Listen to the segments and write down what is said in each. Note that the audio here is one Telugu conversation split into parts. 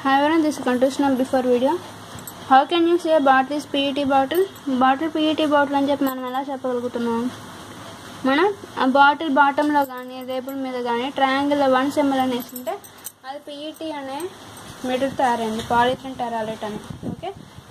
However, this continuation before video. How can you say bottle is PET bottle? Bottle PET bottle అని చెప్పి మనం ఎలా చెప్పగలుగుతున్నాం మనం ఆ బాటిల్ బాటంలో కానీ లేబుల్ మీద కానీ ట్రయాంగిల్ వన్ సింబల్ అని వేస్తుంటే అది పిఈటి అనే మెటీరియల్ తయారైంది పాలిథిన్ టెరాలెట్ అని ఓకే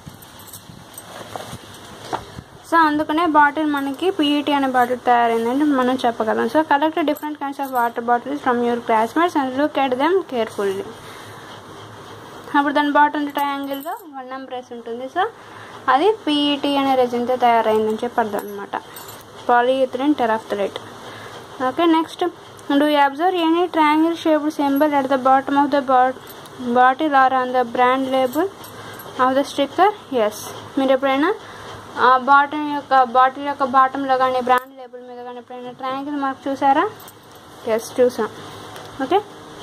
సో అందుకనే బాటిల్ మనకి పిఈటి అనే బాటిల్ తయారైందని మనం చెప్పగలం so collect different kinds of water bottles from your classmates and look at them carefully అప్పుడు దాని బాటమ్ ట్రయాంగిల్లో వన్ నెంబర్ వేసి ఉంటుంది సో అది పిఈటి అనే రెజిన్తో తయారైందని చెప్పి అర్థం అనమాట polyethylene terephthalate okay next do you observe any triangle shaped symbol at the bottom of the bottle or on the brand label of the sticker yes మీరు ఎప్పుడైనా ఆ బాటిల్ యొక్క బాటిల్ యొక్క బాటంలో కానీ బ్రాండ్ లేబుల్ మీద కానీ ఎప్పుడైనా ట్రయాంగిల్ మార్క్ చూసారా ఎస్ చూసాం okay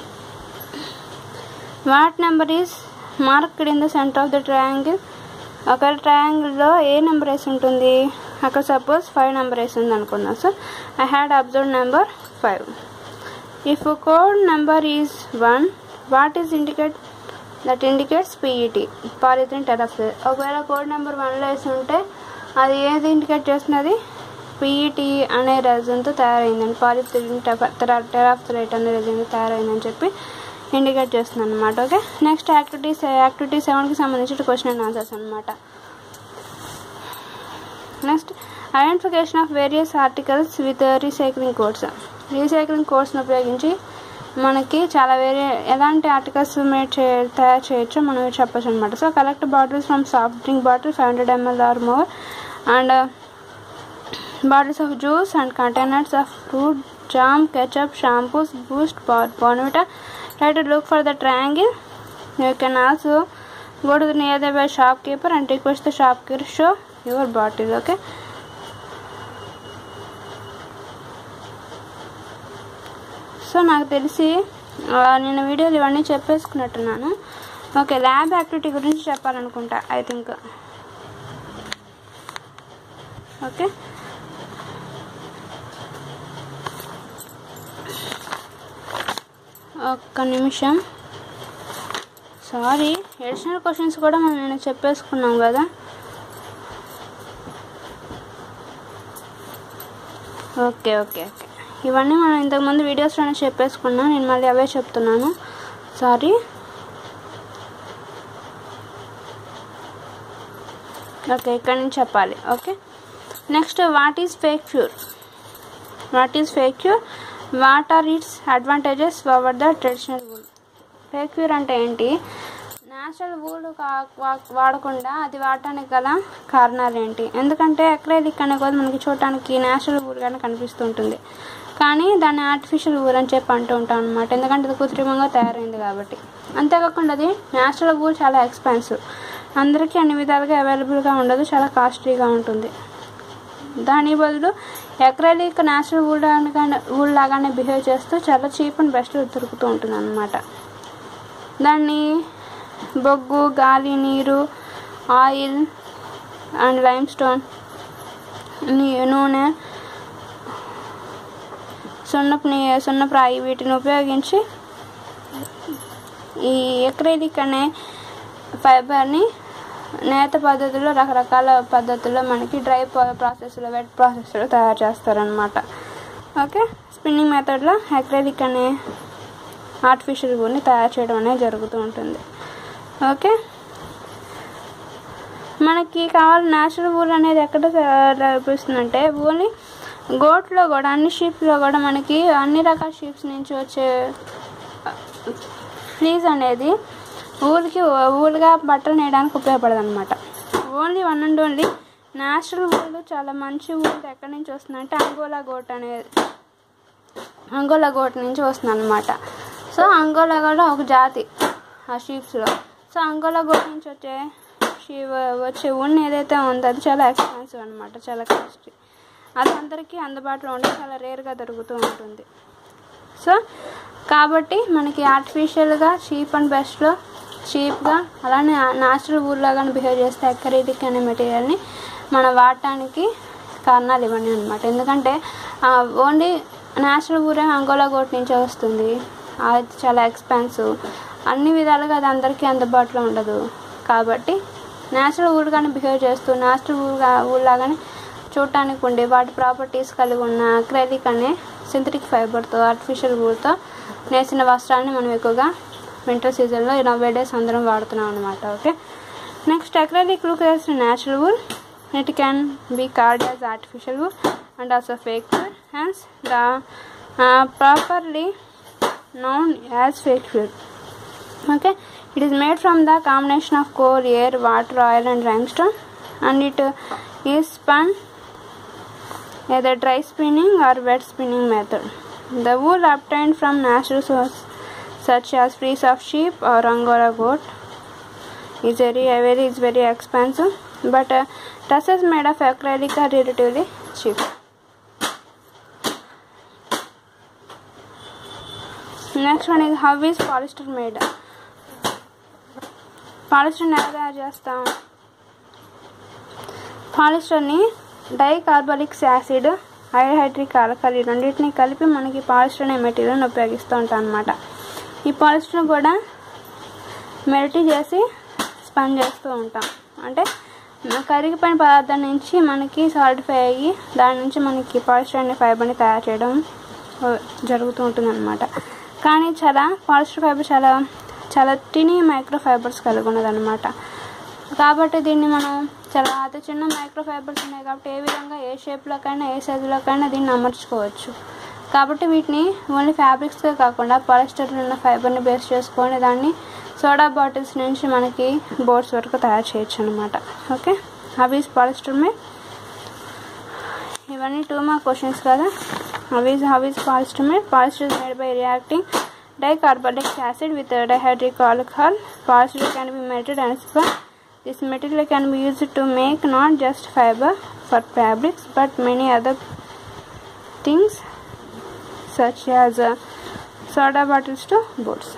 what number is marked in the centre of the triangle ఒకవేళ ట్రయాంగిల్లో ఏ నెంబర్ వేసి ఉంటుంది అక్కడ సపోజ్ ఫైవ్ నెంబర్ వేసి ఉంది అనుకుందాం so I had observe number five if code number is one what is indicate that indicates PET polythene terephthalate ఒకవేళ కోడ్ నెంబర్ వన్లో వేసి ఉంటే అది ఏది ఇండికేట్ చేస్తున్నది పిఈటి అనే రెజన్తో తయారైందని పాలిథిన్ టెరాఫ్థరేట్ అనే రెజన్తో తయారైందని చెప్పి ఇండికేట్ చేస్తుంది అనమాట ఓకే నెక్స్ట్ యాక్టివిటీస్ యాక్టివిటీ సెవెన్కి సంబంధించిన క్వశ్చన్ అండ్ ఆన్సర్స్ అనమాట next identification of various articles with recycling codes recycling కోడ్స్ని ఉపయోగించి మనకి చాలా వేరే ఎలాంటి ఆర్టికల్స్ మేడ్ చే తయారు చేయొచ్చో మనం చెప్పచ్చు అనమాట so collect bottles from soft drink bottle five hundred ML or more and bottles of juice and containers of fruit jam ketchup shampoos boost bonvita try to look for the triangle you can also go to the nearby shopkeeper and request the shopkeeper to show your bottle okay so నాకు తెలిసి నేను వీడియోలు ఇవన్నీ చెప్పేసుకున్నట్టున్నాను ఓకే ల్యాబ్ యాక్టివిటీ గురించి చెప్పాలనుకుంటా ఐ థింక్ ఓకే ఒక్క నిమిషం సారీ ఎడిషనల్ క్వశ్చన్స్ కూడా మనం నేను చెప్పేసుకున్నాం కదా ఓకే ఓకే ఓకే ఇవన్నీ మనం ఇంతకుముందు వీడియోస్లోనే చెప్పేసుకున్నాం నేను మళ్ళీ అవే చెప్తున్నాను సారీ ఓకే ఇక్కడ నుంచి చెప్పాలి okay next what is fake fur what is fake fur what are its advantages over the traditional wool fake fur అంటే ఏంటి న్యాచురల్ వూల్ వాడకుండా అది వాడటానికి గల కారణాలు ఏంటి ఎందుకంటే అక్రైలిక్ అనే కూడా మనకి చూడటానికి న్యాచురల్ వూల్గానే కనిపిస్తుంటుంది కానీ దాన్ని ఆర్టిఫిషియల్ వూల్ అని చెప్పి అంటూ ఉంటాం అనమాట ఎందుకంటే అది కృత్రిమంగా తయారైంది కాబట్టి అంతేకాకుండా అది న్యాచురల్ వూల్ చాలా ఎక్స్పెన్సివ్ అందరికీ అన్ని విధాలుగా అవైలబుల్గా ఉండదు చాలా కాస్ట్లీగా ఉంటుంది దాని బదులు ఎక్రైలిక్ న్యాచురల్ వూల్ వూల్ లాగానే బిహేవ్ చేస్తూ చాలా చీప్ అండ్ బెస్ట్ దొరుకుతూ ఉంటుంది అనమాట దాన్ని బొగ్గు గాలి నీరు ఆయిల్ అండ్ లైమ్ స్టోన్ నూనె సున్నపు సున్నపు రాయి వీటిని ఉపయోగించి ఈ ఎక్రైలిక్ అనే ఫైబర్ని నేత పద్ధతిలో రకరకాల పద్ధతుల్లో మనకి డ్రై ప్రాసెస్లో వెట్ ప్రాసెస్లో తయారు చేస్తారనమాట ఓకే స్పిన్నింగ్ మెథడ్లో అక్రైలిక్ అనే ఆర్టిఫిషియల్ వూల్ని తయారు చేయడం అనేది జరుగుతూ ఉంటుంది ఓకే మనకి కావాలి న్యాచురల్ వూల్ అనేది ఎక్కడ లభిస్తుందంటే వూల్ని గోట్లో కూడా అన్ని షీప్స్లో కూడా మనకి అన్ని రకాల షీప్స్ నుంచి వచ్చే ఫ్లీజ్ అనేది ఊరికి ఊలుగా బట్టలు నేయడానికి ఉపయోగపడదు అనమాట only one and only natural ఊళ్ళు చాలా మంచి ఊళ్ళు ఎక్కడి నుంచి వస్తుందంటే అంగోలా గోట్ అనేది అంగోలా గోట్ నుంచి వస్తుంది అనమాట సో అంగోలా కూడా ఒక జాతి ఆ షీప్స్లో సో అంగోలా గోట్ నుంచి వచ్చే షీ వచ్చే ఊళ్ళని ఏదైతే ఉందో అది చాలా ఎక్స్పెన్సివ్ అనమాట చాలా కాస్ట్లీ అది అందరికీ అందుబాటులో ఉంటే చాలా రేర్గా దొరుకుతూ ఉంటుంది సో కాబట్టి మనకి ఆర్టిఫిషియల్గా చీప్ అండ్ బెస్ట్లో చీప్గా అలానే న్యాచురల్ ఊర్లాగానే బిహేవ్ చేస్తే అక్రైలిక్ అనే మెటీరియల్ని మనం వాడటానికి కారణాలు ఇవన్నీ అనమాట ఎందుకంటే ఓన్లీ న్యాచురల్ ఊరే అంగోలా గోట్ నుంచే వస్తుంది అది చాలా ఎక్స్పెన్సివ్ అన్ని విధాలుగా అది అందరికీ అందుబాటులో ఉండదు కాబట్టి న్యాచురల్ వుడ్ కానీ బిహేవ్ చేస్తూ న్యాచురల్ వుడ్ వుడ్ లాగానే చూడటానికి ఉండి వాటి ప్రాపర్టీస్ కలిగి ఉన్న అక్రైలిక్ అనే సింథటిక్ ఫైబర్తో ఆర్టిఫిషియల్ వుడ్తో నేసిన వస్త్రాన్ని మనం ఎక్కువగా వింటర్ సీజన్లో నవ్వే డేస్ అందరం వాడుతున్నాం అనమాట okay next acrylic look as natural wood it can be called as artificial wood and also fake wood hence the properly known as fake wood okay it is made from the combination of coal air water oil and limestone and it uh, is spun either dry spinning or wet spinning method the wool obtained from natural sources such as fleece of sheep or angora goat is very very is very expensive but uh, dresses made of acrylic are relatively cheap next one ఇది హౌ ఈస్ పాలిస్టర్ మేడ్ పాలిస్టర్ని ఎలా తయారు చేస్తాం పాలిస్టర్ని డైకార్బలిక్ యాసిడ్ హైడ్రైట్రిక్ ఆల్కలీ రెండింటిని కలిపి మనకి పాలిస్టర్ అనే మెటీరియల్ని ఉపయోగిస్తూ ఉంటాం అనమాట ఈ పాలిస్టర్ కూడా మెల్టీ చేసి స్పన్ చేస్తూ ఉంటాం అంటే కరిగిపోయిన పదార్థం నుంచి మనకి సాలిడిఫై అయ్యి దాని నుంచి మనకి పాలిస్టర్ అనే ఫైబర్ని తయారు చేయడం జరుగుతూ ఉంటుంది అనమాట కానీ చాలా పాలిస్టర్ ఫైబర్ చాలా చాలా టినీ మైక్రో ఫైబర్స్ కలిగి ఉన్నదన్నమాట కాబట్టి దీన్ని మనం చాలా అతి చిన్న మైక్రో ఫైబర్స్ ఉన్నాయి కాబట్టి ఏ విధంగా ఏ షేప్లోకైనా ఏ సైజులోకైనా దీన్ని అమర్చుకోవచ్చు కాబట్టి వీటిని ఓన్లీ ఫ్యాబ్రిక్స్గా కాకుండా పాలిస్టర్ ఉన్న ఫైబర్ని బేస్ చేసుకొని దాన్ని సోడా బాటిల్స్ నుంచి మనకి బోర్డ్స్ వరకు తయారు చేయొచ్చు అనమాట ఓకే అవి పాలిస్టర్ మే ఇవన్నీ టూ మార్క్ క్వశ్చన్స్ కదా how is how is polyester made polyester is made by reacting dicarbonic acid with a dihydric alcohol polyester can be melted and spun this material can be used to make not just fiber for fabrics but many other things such as uh, soda bottles to boats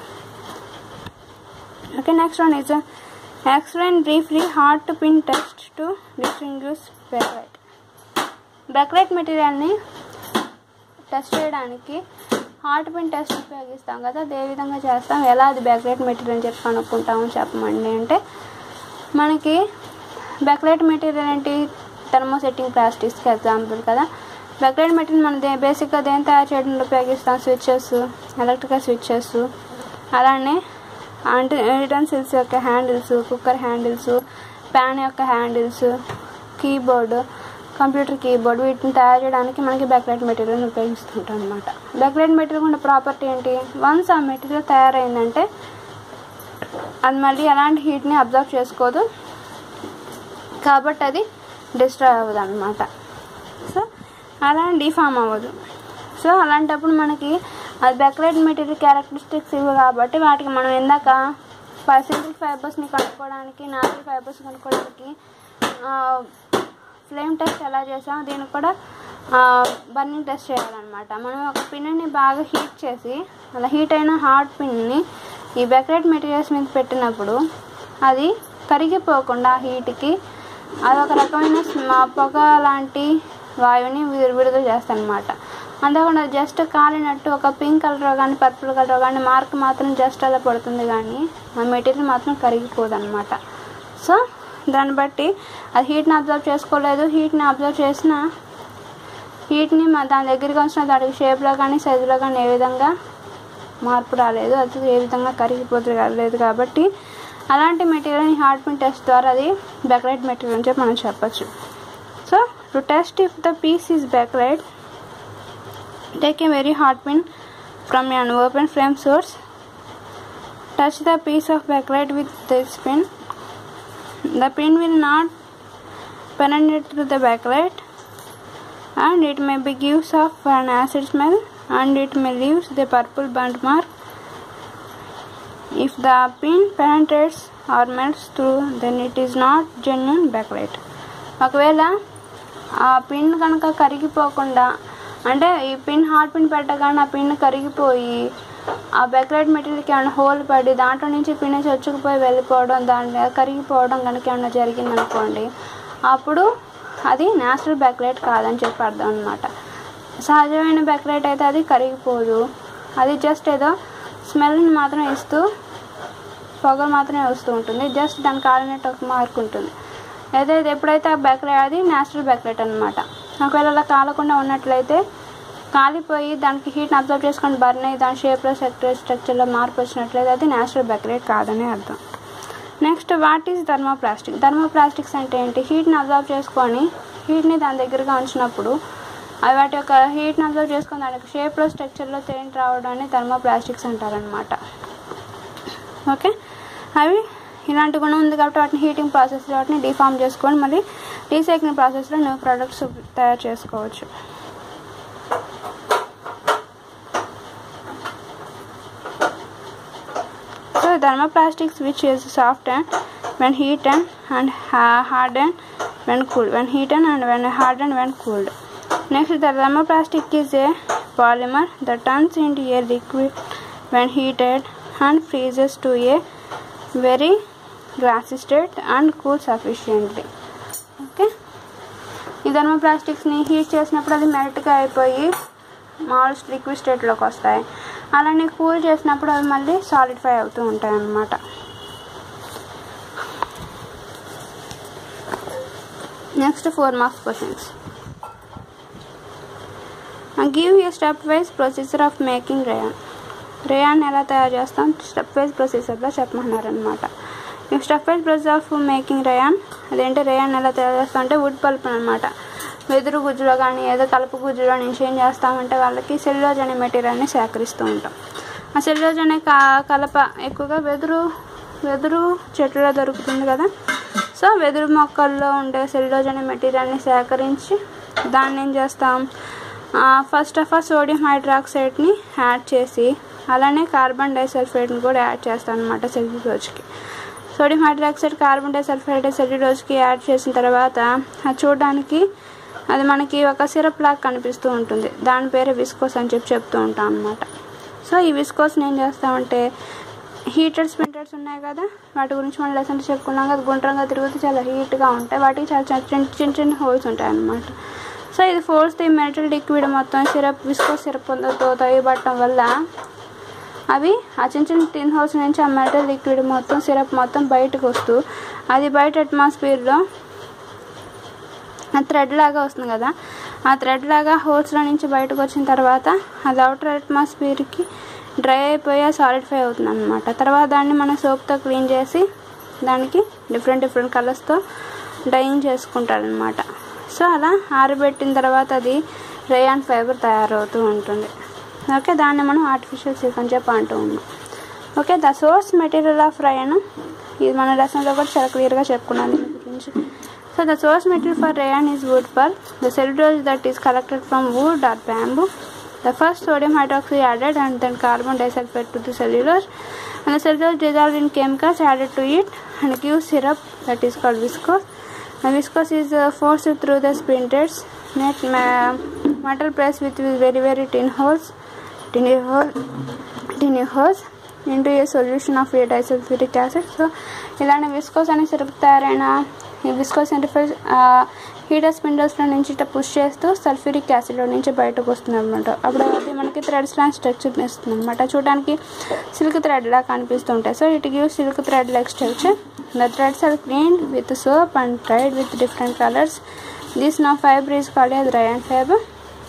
okay next one is uh, explain briefly how to pin test to distinguish backlight backlight material ni test చేయడానికి హార్ట్ పిన్ టెస్ట్ ఉపయోగిస్తాం కదా అది ఏ విధంగా చేస్తాం ఎలా అది బ్యాక్లైట్ మెటీరియల్ అని చెప్పి కనుక్కుంటాము చెప్పమండి అంటే మనకి బ్యాక్లైట్ మెటీరియల్ ఏంటి థర్మోసెట్టింగ్ ప్లాస్టిక్స్కి ఎగ్జాంపుల్ కదా బ్యాక్లైట్ మెటీరియల్ మనం దే బేసిక్గా దేని తయారు చేయడంలో ఉపయోగిస్తాం స్విచ్చెస్ ఎలక్ట్రికల్ స్విచ్చెస్ అలానే అంటే యుటెన్సిల్స్ యొక్క హ్యాండిల్స్ కుక్కర్ హ్యాండిల్స్ ప్యాన్ యొక్క హ్యాండిల్స్ కీబోర్డు కంప్యూటర్ కీబోర్డ్ వీటిని తయారు చేయడానికి మనకి బ్యాక్లైట్ మెటీరియల్ ఉపయోగిస్తుంటాం అనమాట బ్యాక్లైట్ మెటీరియల్ ఉన్న ప్రాపర్టీ ఏంటి వన్స్ ఆ మెటీరియల్ తయారైందంటే అది మళ్ళీ ఎలాంటి హీట్ని అబ్జర్వ్ చేసుకోదు కాబట్టి అది డిస్ట్రాయ్ అవ్వదు అనమాట సో అలా డిఫామ్ అవ్వదు సో అలాంటప్పుడు మనకి అది బ్యాక్లైట్ మెటీరియల్ క్యారెక్టరిస్టిక్స్ ఇవి కాబట్టి వాటికి మనం ఇందాక సింగిల్ ఫైబర్స్ని కనుక్కోవడానికి నాలుగు ఫైబర్స్ కనుక్కోవడానికి ఫ్లేమ్ టెస్ట్ ఎలా చేసాం దీనికి కూడా బర్నింగ్ టెస్ట్ చేయాలన్నమాట మనం ఒక పిన్ని బాగా హీట్ చేసి అలా హీట్ అయిన హాట్ పిన్ని ఈ బెకరేట్ మెటీరియల్స్ మీద పెట్టినప్పుడు అది కరిగిపోకుండా హీట్కి అది ఒక రకమైన స్మ- పొగ లాంటి వాయువుని విడు- విడుదల చేస్తాను అనమాట అంతేకాకుండా జస్ట్ కాలినట్టు ఒక పింక్ కలర్ కానీ పర్పుల్ కలర్ కానీ మార్క్ మాత్రం జస్ట్ అలా పడుతుంది కానీ ఆ మెటీరియల్ మాత్రం కరిగిపోదు అనమాట సో దాన్ని బట్టి అది హీట్ని అబ్జర్వ్ చేసుకోలేదు హీట్ని అబ్జర్వ్ చేసిన హీట్ని మా దాని దగ్గరికి వచ్చిన దానికి షేప్లో కానీ సైజులో కానీ ఏ విధంగా మార్పు రాలేదు అది ఏ విధంగా కరిగిపోతుంది రాలేదు కాబట్టి అలాంటి మెటీరియల్ని హార్డ్ పిన్ టెస్ట్ ద్వారా అది బ్యాక్లైట్ మెటీరియల్ అని చెప్పి మనం చెప్పచ్చు so to test if the piece is backlight take a very hot pin from an open flame source touch the piece of backlight with this pin the pin will not penetrate through the backlight and it may be gives off an acid smell and it may leave the purple burnt mark if the pin penetrates or melts through then it is not genuine backlight ఒకవేళ ఆ పిన్ కనుక కరిగిపోకుండా అంటే ఈ పిన్ హాట్ పిన్ పెట్టగానే ఆ పిన్ కరిగిపోయి ఆ బెక్లైట్ మెటీరియల్కి ఏమైనా హోల్ పడి దాంట్లో నుంచి పిన్ చొచ్చుకుపోయి వెళ్ళిపోవడం దాని కరిగిపోవడం కనుక ఏమైనా జరిగింది అనుకోండి అప్పుడు అది న్యాచురల్ బ్యాక్లైట్ కాదని చెప్పి అర్థం అనమాట సహజమైన బ్యాక్లైట్ అయితే అది కరిగిపోదు అది జస్ట్ ఏదో స్మెల్ని మాత్రం ఇస్తూ పొగ మాత్రమే వస్తూ ఉంటుంది జస్ట్ దాని కాలినట్టు ఒక మార్క్ ఉంటుంది ఏదైతే ఎప్పుడైతే ఆ బ్యాక్లైట్ అది న్యాచురల్ బ్యాక్లైట్ అనమాట ఒకవేళ అలా కాలకుండా ఉన్నట్లయితే కాలిపోయి దానికి హీట్ని అబ్జర్వ్ చేసుకొని బర్న్ అయ్యి దాని షేప్లో సెక్టర్ స్ట్రక్చర్లో మార్పు వచ్చినట్లయితే అది న్యాచురల్ బ్యాక్లైట్ కాదని అర్థం next what is thermoplastic thermoplastics అంటే ఏంటి హీట్ని అబ్జర్వ్ చేసుకొని హీట్ని దాని దగ్గరగా ఉంచినప్పుడు అవి వాటి యొక్క హీట్ని అబ్జర్వ్ చేసుకొని దానికి షేప్లో స్ట్రక్చర్లో చేంజ్ రావడాన్ని థర్మోప్లాస్టిక్స్ అంటారనమాట ఓకే అవి ఇలాంటి గుణం ఉంది కాబట్టి వాటిని హీటింగ్ ప్రాసెస్లో వాటిని డిఫార్మ్ చేసుకొని మళ్ళీ రీసైక్లింగ్ ప్రాసెస్లో న్యూ ప్రొడక్ట్స్ తయారు చేసుకోవచ్చు So thermoplastics which is softened when heated and ha- hardened when cooled. When heated and when hardened when cooled. Next, the thermoplastic is a polymer that turns into a liquid when heated and freezes to a very glassy state and cools sufficiently. Okay ఈ థర్మోప్లాస్టిక్స్ని హీట్ చేసినప్పుడు అది మెల్ట్గా అయిపోయి మామూలు లిక్విడ్ స్టేట్లోకి వస్తాయి అలానే కూల్ చేసినప్పుడు అవి మళ్ళీ సాలిడిఫై అవుతూ ఉంటాయి అన్నమాట next four marks questions give a step wise procedure of making rayon rayon ఎలా తయారు చేస్తాం స్టెప్ వైజ్ ప్రొసీజర్లో చెప్పమన్నారనమాట ఈ step wise procedure of making rayon అదేంటి రేయాన్ ఎలా తయారు చేస్తాం అంటే వుడ్ పల్ప్ అనమాట వెదురు గుజ్జులో కానీ ఏదో కలుపు గుజ్జులో నుంచి ఏం చేస్తామంటే వాళ్ళకి సెల్యులోజ్ అనే మెటీరియల్ని సేకరిస్తూ ఉంటాం ఆ సెల్యులోజ్ అనే కా కలప ఎక్కువగా వెదురు వెదురు చెట్టులో దొరుకుతుంది కదా సో వెదురు మొక్కల్లో ఉండే సెల్యులోజ్ అనే మెటీరియల్ని సేకరించి దాన్ని ఏం చేస్తాం ఫస్ట్ ఆఫ్ ఆల్ సోడియం హైడ్రాక్సైడ్ని యాడ్ చేసి అలానే కార్బన్ డైసల్ఫైడ్ని కూడా యాడ్ చేస్తాం అనమాట సెల్యులోజ్కి సోడియం హైడ్రాక్సైడ్ కార్బన్ డైసల్ఫైడ్ సెల్యులోజ్కి యాడ్ చేసిన తర్వాత అది చూడడానికి అది మనకి ఒక సిరప్ లాగా కనిపిస్తూ ఉంటుంది దాని పేరు విస్కోస్ అని చెప్పి చెప్తూ ఉంటాం అనమాట సో ఈ విస్కోస్ని ఏం చేస్తామంటే హీటెడ్ స్పింటర్స్ ఉన్నాయి కదా వాటి గురించి మనం లెసన్స్ చెప్పుకున్నాం కదా గుండ్రంగా తిరుగుతూ చాలా హీట్గా ఉంటాయి వాటికి చాలా చిన్న చిన్న చిన్న చిన్న హోల్స్ ఉంటాయి అన్నమాట సో ఇది ఫోర్స్ ఈ మెటల్ లిక్విడ్ మొత్తం సిరప్ విస్కోస్ సిరప్తో తొయ్యబట్టడం వల్ల అవి ఆ చిన్న చిన్న టిన్ హోల్స్ నుంచి ఆ మెటల్ లిక్విడ్ మొత్తం సిరప్ మొత్తం బయటకు వస్తూ అది బయట అట్మాస్ఫియర్లో ఆ థ్రెడ్ లాగా వస్తుంది కదా ఆ థ్రెడ్ లాగా హోల్స్లో నుంచి బయటకు వచ్చిన తర్వాత అది అవుటర్ అట్మాస్ఫియర్కి డ్రై అయిపోయి సాలిడిఫై అవుతుంది అనమాట తర్వాత దాన్ని మనం సోప్తో క్లీన్ చేసి దానికి డిఫరెంట్ డిఫరెంట్ కలర్స్తో డైయింగ్ చేసుకుంటారనమాట సో అలా ఆరబెట్టిన తర్వాత అది రేయాన్ ఫైబర్ తయారవుతూ ఉంటుంది ఓకే దాన్ని మనం ఆర్టిఫిషియల్ సిల్క్ అని చెప్పి అంటూ ఉన్నాం okay the source material of rayon ఇది మన లెసన్లో కూడా చాలా క్లియర్గా చెప్పుకున్నాం దీని గురించి so the source material for rayon is wood pulp. The cellulose that is collected from wood or bamboo. The first sodium hydroxide added and then carbon disulfide to the cellulose. And the cellulose dissolved in chemicals added to it and gives syrup that is called viscose. And viscose is uh, forced through the sprinters. Net ma- metal press with very very thin holes, tiny hole, tiny holes into a solution of a disulfuric acid. So ఇలాంటి విస్కోస్ అనే సిరప్ తయారైన ఈ విస్కోస్ సెంటిఫైడ్ హీటర్ స్పిండల్స్లో నుంచి ఇట్లా పుష్ చేస్తూ సల్ఫ్యూరిక్ యాసిడ్లో నుంచి బయటకు వస్తుంది అనమాట అప్పుడు అది మనకి థ్రెడ్స్ లాంటి స్ట్రక్చర్ ఇస్తుంది అనమాట చూడడానికి సిల్క్ థ్రెడ్ లా కనిపిస్తుంటాయి so it give silk thread like structure the threads are clean with soap and tried with different colours this నా fibre is called as rayon fibre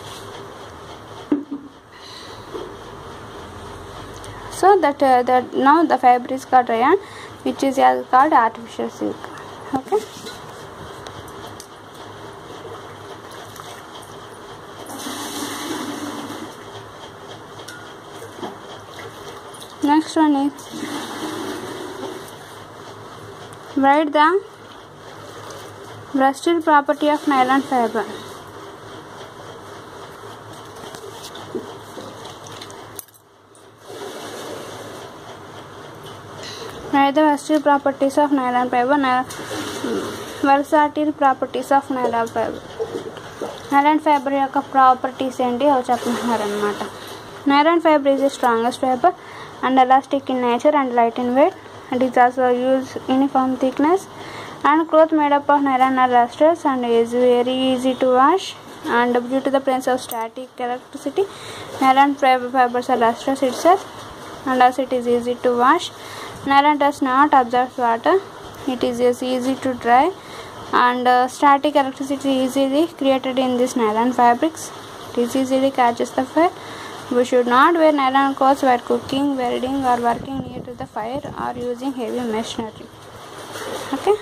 so that uh, that now the fiber is called rayon which is uh, called artificial silk okay next one is write the versatile property of nylon fiber write the versatile properties of nylon fiber ny- versatile properties of nylon fiber nylon fibre యొక్క ప్రాపర్టీస్ ఏంటి అవి చెప్తున్నారనమాట nylon fibre is the strongest fibre and elastic in nature and light in weight and is also use uniform thickness and cloth made up of nylon are lustrous and is very easy to wash and due to the presence of static electricity nylon fiber fibers are lustrous itself and as it is easy to wash nylon does not absorb water it is yes, easy to dry and uh, static electricity is easily created in this nylon fabrics it is easily catches the fire we should not wear nylon clothes while cooking welding or working near to the fire or using heavy machinery okay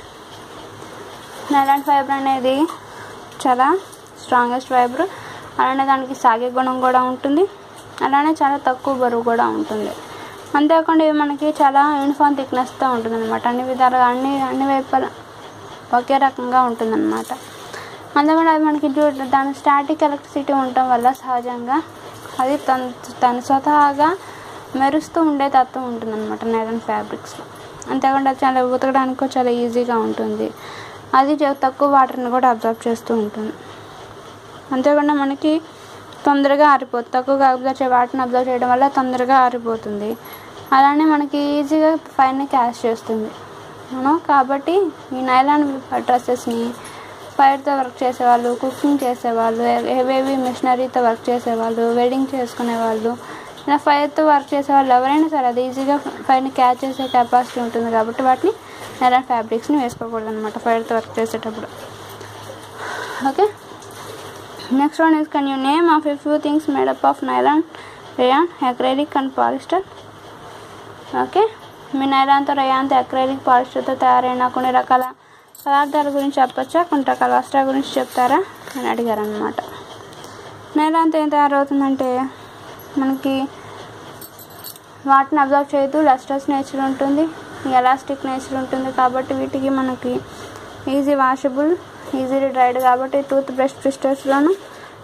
nylon fibre అనేది చాలా స్ట్రాంగెస్ట్ ఫైబర్ అలానే దానికి సాగే గుణం కూడా ఉంటుంది అలానే చాలా తక్కువ బరువు కూడా ఉంటుంది అంతేకాకుండా ఇది మనకి చాలా యూనిఫామ్ థిక్నెస్తో ఉంటుంది అనమాట అన్ని విధాలుగా అన్ని అన్ని వైపుల ఒకే రకంగా ఉంటుంది అనమాట అంతేకాకుండా అది మనకి జూ దాని స్టాటిక్ ఎలక్ట్రిసిటీ ఉండటం వల్ల సహజంగా అది తన తన స్వతహాగా మెరుస్తూ ఉండే తత్వం ఉంటుంది అనమాట నైరన్ ఫ్యాబ్రిక్స్లో అంతేకాకుండా అది చాలా ఉతకడానికి కూడా చాలా ఈజీగా ఉంటుంది అది చ- తక్కువ వాటర్ని కూడా అబ్జర్వ్ చేస్తూ ఉంటుంది అంతేకాకుండా మనకి తొందరగా ఆరిపోతుంది తక్కువగా అబ్జర్వ్ చే వాటిని అబ్జర్వ్ చేయడం వల్ల తొందరగా ఆరిపోతుంది అలానే మనకి ఈజీగా పైన క్యాష్ చేస్తుంది మనం కాబట్టి ఈ నైలాన్ డ్రెస్సెస్ని ఫైర్తో వర్క్ చేసేవాళ్ళు కుకింగ్ చేసేవాళ్ళు హెవీ మిషనరీతో వర్క్ చేసేవాళ్ళు వెడ్డింగ్ చేసుకునేవాళ్ళు ఇలా ఫైర్తో వర్క్ చేసేవాళ్ళు ఎవరైనా సరే అది ఈజీగా ఫైర్ని క్యాచ్ చేసే కెపాసిటీ ఉంటుంది కాబట్టి వాటిని నైలాన్ ఫ్యాబ్రిక్స్ని వేసుకోకూడదు అనమాట ఫైర్తో వర్క్ చేసేటప్పుడు okay next one is can you name of a few things made up of nylon rayon acrylic and polyester okay మీ నైలాన్తో రేయాన్తో అక్రైలిక్ పాలిస్టర్తో తయారైన కొన్ని రకాల పదార్థాల గురించి చెప్పచ్చా కొన్ని రకాల వస్త్రాల గురించి చెప్తారా అని అడిగారు అనమాట నైలాన్తో ఏం తయారవుతుందంటే మనకి వాటిని అబ్జర్వ్ చేయదు లస్టర్స్ నేచర్ ఉంటుంది ఎలాస్టిక్ నేచర్ ఉంటుంది కాబట్టి వీటికి మనకి ఈజీ వాషబుల్ ఈజీలీ డ్రైడ్ కాబట్టి టూత్ బ్రష్ బ్రిస్టర్స్లోను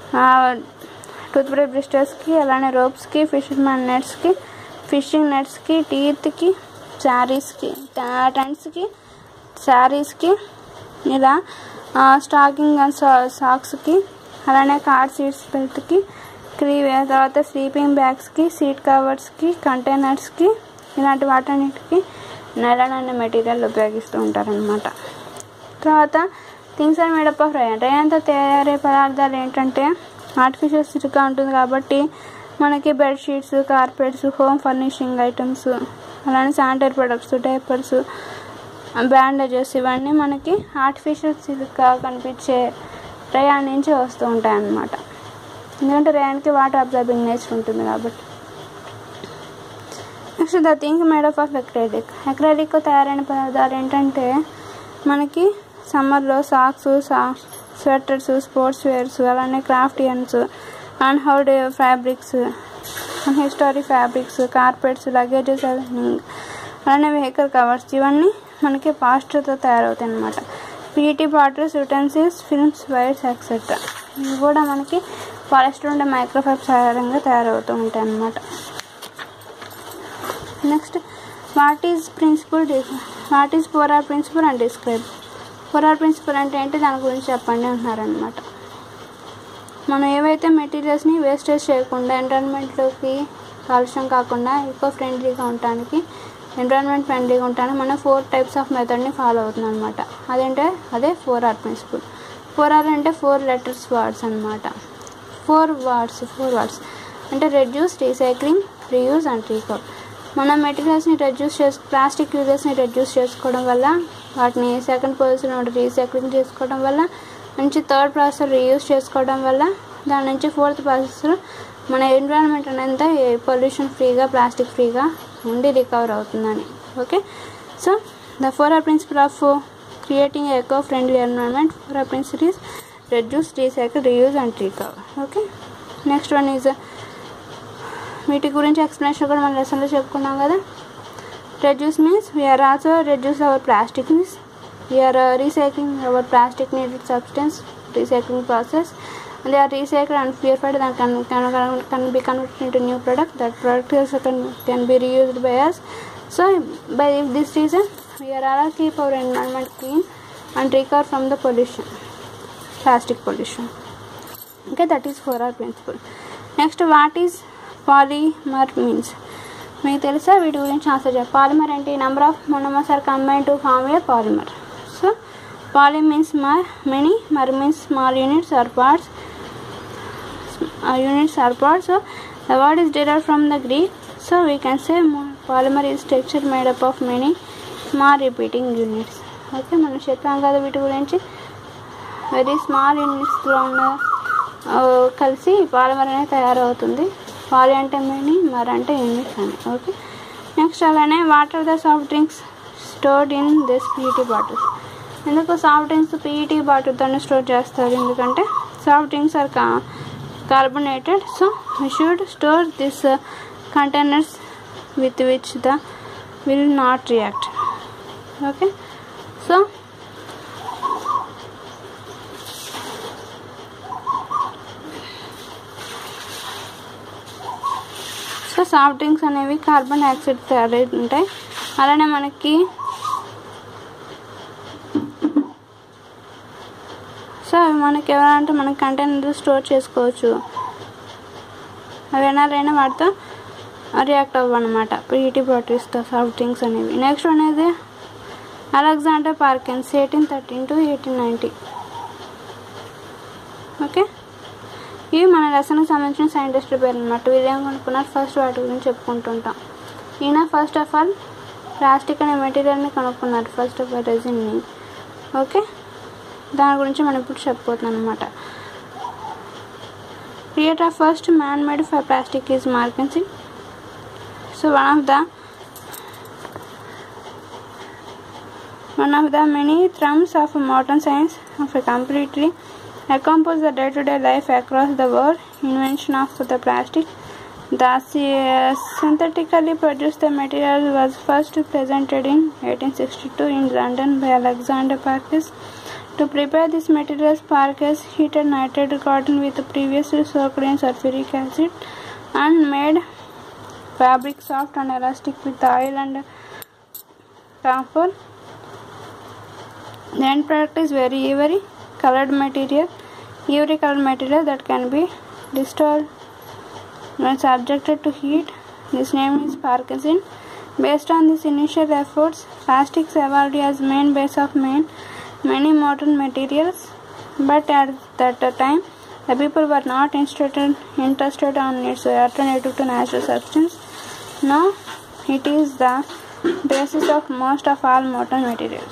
టూత్ బ్రష్ బ్రిస్టర్స్కి అలానే రోప్స్కి ఫిషింగ్ మ్యాన్ నెట్స్కి ఫిషింగ్ నెట్స్కి టీత్కి శారీస్కి టెంట్స్కి శారీస్కి ఇలా స్టాకింగ్ అండ్ సాక్స్కి అలానే కార్ సీట్స్ బెల్ట్కి క్రీ తర్వాత స్లీపింగ్ బ్యాగ్స్కి సీట్ కవర్స్కి కంటైనర్స్కి ఇలాంటి వాటన్నిటికి నైలాన్ అనే మెటీరియల్ ఉపయోగిస్తూ ఉంటారనమాట తర్వాత things are made up of rayon రయాన్తో తయారయ్యే పదార్థాలు ఏంటంటే ఆర్టిఫిషియల్ సిల్క్గా ఉంటుంది కాబట్టి మనకి bedsheets carpets home furnishing items అలానే శానిటరీ ప్రొడక్ట్స్ డైపర్స్ బ్యాండేజెస్ ఇవన్నీ మనకి ఆర్టిఫిషియల్ సిల్క్గా కనిపించే రయాన్ నుంచి వస్తూ ఉంటాయి అన్నమాట ఎందుకంటే రయాన్కి వాటర్ అబ్జర్బింగ్ నేచర్ ఉంటుంది కాబట్టి next the thing made up of acrylic acrylic తయారైన పదార్థాలు ఏంటంటే మనకి సమ్మర్లో సాక్స్ సా స్వెటర్స్ స్పోర్ట్స్ వేర్స్ అలానే క్రాఫ్టియన్స్ అన్హౌడ్ fabrics historic fabrics carpets luggages అలానే వెహికల్ కవర్స్ ఇవన్నీ మనకి పాస్టర్తో తయారవుతాయి అన్నమాట PT bottles utensils films wires etcetera ఇవి కూడా మనకి పాలిస్టర్ ఉండే మైక్రోఫైబ్ సహాయంగా తయారవుతూ ఉంటాయి అన్నమాట next what is principle what is four R principle and describe four R principle అంటే ఏంటి దాని గురించి చెప్పండి అంటున్నారనమాట మనం ఏవైతే మెటీరియల్స్ని వేస్టేజ్ చేయకుండా ఎన్విరాన్మెంట్లోకి కాలుష్యం కాకుండా ఎక్కువ ఫ్రెండ్లీగా ఉండటానికి ఎన్విరాన్మెంట్ ఫ్రెండ్లీగా ఉండటానికి మనం ఫోర్ టైప్స్ ఆఫ్ మెథడ్ని ఫాలో అవుతుంది అనమాట అదేంటే అదే four R principle four R అంటే ఫోర్ లెటర్స్ వర్డ్స్ అనమాట ఫోర్ వర్డ్స్ ఫోర్ వర్డ్స్ అంటే reduce recycling reuse and recover మనం మెటీరియల్స్ని రెడ్యూస్ చేసు ప్లాస్టిక్ యూజెస్ని రెడ్యూస్ చేసుకోవడం వల్ల వాటిని సెకండ్ పొజిషన్ రీసైక్లింగ్ చేసుకోవడం వల్ల నుంచి థర్డ్ ప్రాసెస్ రీయూజ్ చేసుకోవడం వల్ల దాని నుంచి ఫోర్త్ ప్రాసెస్ మన ఎన్విరాన్మెంట్ అనేది పొల్యూషన్ ఫ్రీగా ప్లాస్టిక్ ఫ్రీగా ఉండి రికవర్ అవుతుందని okay so the four R principle of creating eco friendly environment four R principle is reduce recycle reuse and recover okay next one is వీటి గురించి ఎక్స్ప్లెనేషన్ కూడా మన లెసన్లో చెప్పుకున్నాం కదా reduce means we are also reduce our plastic means we are recycling our plastic needed substance recycling process and they are recycled and purified and can, can, can be converted into new product that product is can, can be reused by us so by this reason we are all keep our environment clean and recover from the pollution plastic pollution okay that is for our principle next what is polymer means మీకు తెలుసా వీటి గురించి ఆన్సర్ చేయాలి పాలిమర్ అంటే number of monomers are combine to form a polymer so poly means ma- many mer means small units or parts uh, units or parts so the word is derived from the greek so we can say mo- polymer is structure made up of many small repeating units okay మనం చెప్పాం కదా వీటి గురించి వెరీ స్మాల్ యూనిట్స్లో ఉన్న ఆ, కలిసి పాలిమర్ అనేది తయారవుతుంది పాలి అంటే మెనీ మర్ అంటే యూనిట్స్ అని ఓకే నెక్స్ట్ అలానే water the soft drinks stored in this PET bottles ఎందుకు సాఫ్ట్ డ్రింక్స్ పీఈటీ బాటిల్తోనే స్టోర్ చేస్తారు ఎందుకంటే సాఫ్ట్ డ్రింక్స్ ఆర్ కా carbonated so we should store this containers with which the will not react okay so so soft drinks అనేవి కార్బన్ డైఆక్సైడ్ తయారై ఉంటాయి అలానే మనకి సో అవి మనకి ఎవరంటే మన కంటైనర్ స్టోర్ చేసుకోవచ్చు అవి ఎనాలైనా వాటితో రియాక్ట్ అవ్వనమాట పీఈటీ బాటిల్స్తో సాఫ్ట్ డ్రింక్స్ అనేవి నెక్స్ట్ అనేది Alexander Parkins eighteen thirteen to eighteen ninety okay ఇవి మన లెసన్కి సంబంధించిన సైంటిస్ట్ పేరు అనమాట వీళ్ళు ఏం కనుక్కున్నారు ఫస్ట్ వాటి గురించి చెప్పుకుంటుంటాం ఈయన ఫస్ట్ ఆఫ్ ఆల్ ప్లాస్టిక్ అనే మెటీరియల్ని కనుక్కున్నారు ఫస్ట్ ఆఫ్ ఆల్ రెజిన్ని ఓకే దాని గురించి మనం ఇప్పుడు చెప్పబోతున్నాం అనమాట creator of first man made for plastic is మార్కెన్సీ so one of the one of the many trumps of modern science of a completely encompass the day-to-day life across the world invention of the plastic the sy- synthetically produced material was first presented in 1862 in london by alexander parkes to prepare this materials parkes heated nitrate cotton with previously soaked in sulfuric acid and made fabric soft and elastic with oil and camphor the end product is very ivory colored material ivory colored material that can be destroyed when subjected to heat this name is parkinson based on these initial efforts plastics evolved as main base of main many modern materials but at that time the people were not interested interested on its alternative to natural substance now it is the basis of most of all modern materials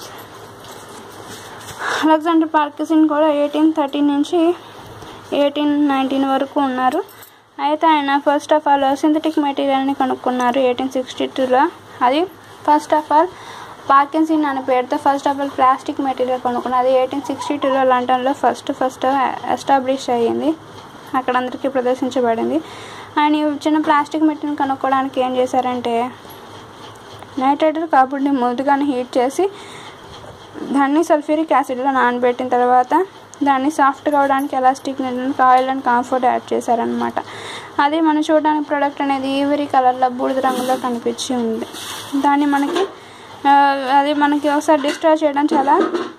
Alexander Parkison కూడా ఎయిటీన్ థర్టీన్ నుంచి ఎయిటీన్ నైన్టీన్ వరకు ఉన్నారు అయితే ఆయన ఫస్ట్ ఆఫ్ ఆల్ సింథటిక్ మెటీరియల్ని కనుక్కున్నారు ఎయిటీన్ సిక్స్టీ టూలో అది ఫస్ట్ ఆఫ్ ఆల్ పార్కిన్సిన్ అనే పేరుతో first of all plastic material కొనుక్కున్నారు అది ఎయిటీన్ సిక్స్టీ టూలో లండన్లో ఫస్ట్ ఫస్ట్ ఎస్టాబ్లిష్ అయ్యింది అక్కడ అందరికీ ప్రదర్శించబడింది ఆయన ఈ చిన్న ప్లాస్టిక్ మెటీరియల్ కనుక్కోవడానికి ఏం చేశారంటే నైట్రేట్ కాపుడిని ముందుగానే హీట్ చేసి దాన్ని సల్ఫ్యూరిక్ యాసిడ్లో నానబెట్టిన తర్వాత దాన్ని సాఫ్ట్ కావడానికి elastic oil and camphor add చేశారనమాట అది మనం చూడడానికి ప్రోడక్ట్ అనేది ఈవరీ కలర్లో బూడిద రంగులో కనిపించి ఉంది దాన్ని మనకి ఆ, అది మనకి ఒకసారి డిస్ట్రాయ్ చేయడం చాలా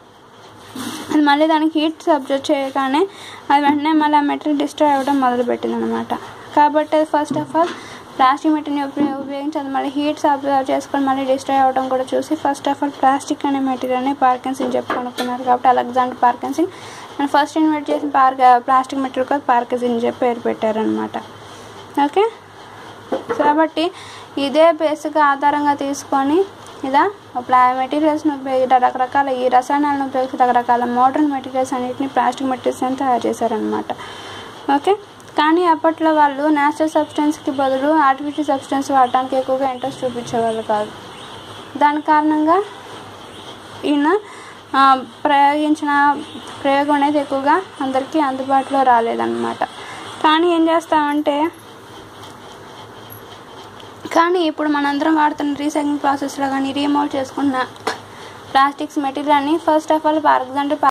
అది మళ్ళీ దానికి హీట్ సబ్జెక్ట్ చేయగానే అది వెంటనే మళ్ళీ ఆ మెటీరియల్ డిస్ట్రాయ్ అవ్వడం మొదలుపెట్టింది అనమాట కాబట్టి అది first of all plastic material ఉపయోగ- ఉపయోగించి అది మళ్ళీ హీట్ అబ్జర్వ్ చేసుకొని మళ్ళీ డిస్ట్రాయ్ అవ్వడం కూడా చూసి ఫస్ట్ ఆఫ్ ఆల్ ప్లాస్టిక్ అనే మెటీరియల్ని పార్కిన్సిన్ చెప్పి కొనుక్కున్నారు కాబట్టి Alexander Parkinson and first invent చేసిన పార్క్ ప్లాస్టిక్ మెటీరియల్ కూడా పార్కిన్సిన్ అని చెప్పి పేరు పెట్టారనమాట ఓకే కాబట్టి ఇదే బేసిక్ ఆధారంగా తీసుకొని ఇలా ప్లా మెటీరియల్స్ని ఉపయోగించి రకరకాల ఈ రసాయనాలను ఉపయోగించి రకరకాల మోడర్న్ మెటీరియల్స్ అన్నిటిని ప్లాస్టిక్ మెటీరియల్స్ అని తయారు చేశారనమాట ఓకే కానీ అప్పట్లో వాళ్ళు న్యాచురల్ సబ్స్టెన్స్కి బదులు ఆర్టిఫిషియల్ సబ్స్టెన్స్ వాడడానికి ఎక్కువగా ఇంట్రెస్ట్ చూపించేవాళ్ళు కాదు దాని కారణంగా ఈయన ఆ, ప్రయోగించిన ప్రయోగం అనేది ఎక్కువగా అందరికీ అందుబాటులో రాలేదన్నమాట కానీ ఏం చేస్తామంటే కానీ ఇప్పుడు మనందరం వాడుతున్న రీసైక్లింగ్ ప్రాసెస్లో కానీ రీమోల్డ్ చేసుకున్న ప్లాస్టిక్స్ మెటీరియల్ని first of all for example